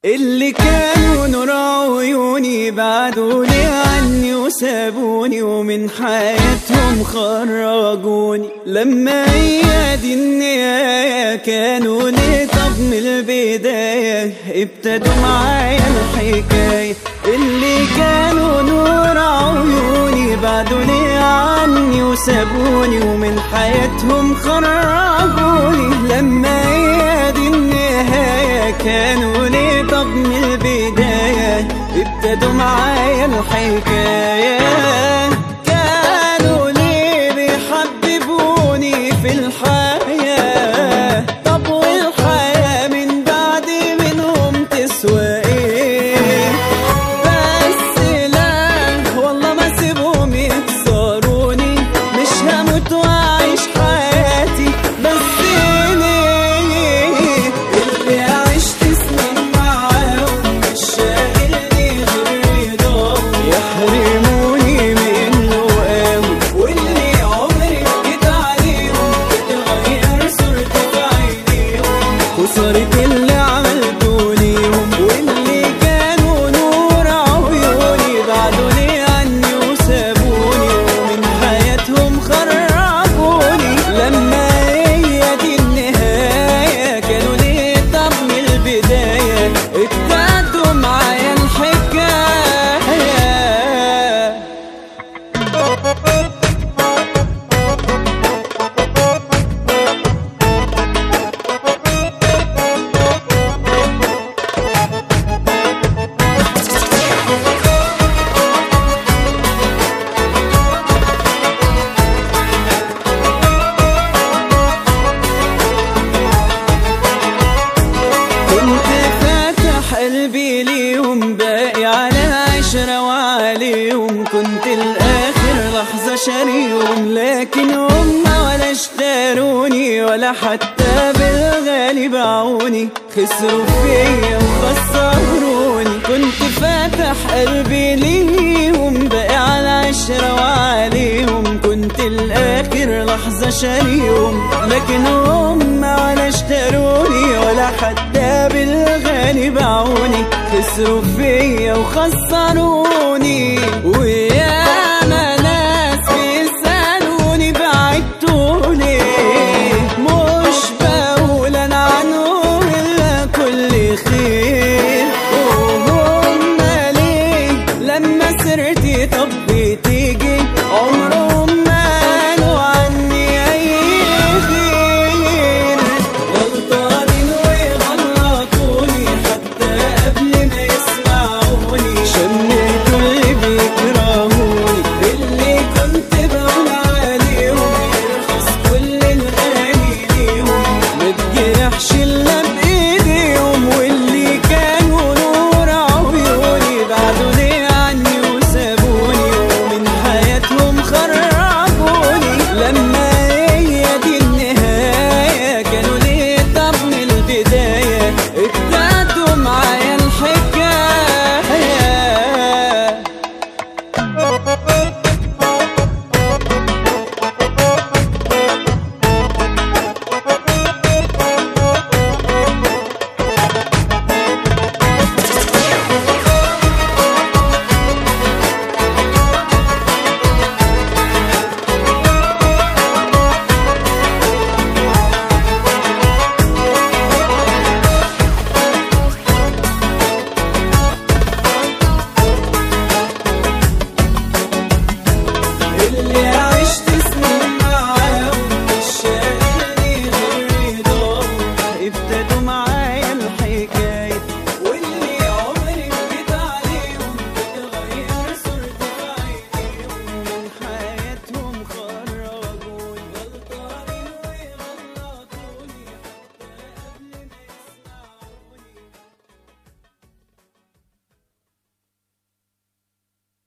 اللي كانوا نور عيوني بعدوني عني وسابوني ومن حياتهم خرجوني لما هي دي النهاية كانوا ليه طب من البداية ابتدوا معايا الحكاية اللي كانوا نور عيوني بعدوني عني وسابوني ومن حياتهم خرجوني لما هي دي النهاية كانوا ليه طب من البداية ابتدوا معايا الحكاية كانوا ليه بيحببوني في الحياة طب والحياة من بعد منهم تسوى ايه بس لا والله ما سيبهم يكسروني مش هموت واعيش حياتي بس ليه اللي عشت سنين معاهم مش شاغلني غير رضاهم يحرموني منه قوي واللي عمري جيت عليهم تتغير صورتي في عينيهم خسرت اللي عملته ليهم واللي كانوا نور عيوني بعدوني عني وسابوني ومن حياتهم خرجوني لما هي دي النهاية كانوا ليه طب من البداية ابتدوا معايا الحكاية كنت فاتح قلبي ليهم باقي على عشرة وعليهم كنت الآخر لحظة شاريهم لكن هم ولا اشتروني ولا حتى بالغالي باعوني خسروا فيا وخسروني كنت فاتح قلبي ليهم باقي على عشرة وعليهم كنت الآخر لحظة شاريهم لكن هم ولا اشتروني ولا حتى بالغالي باعوني خسروا فيا وخسروني وياما ناس بيسألوني بعدتوا ليه مش بقول انا عنهم الا كل خير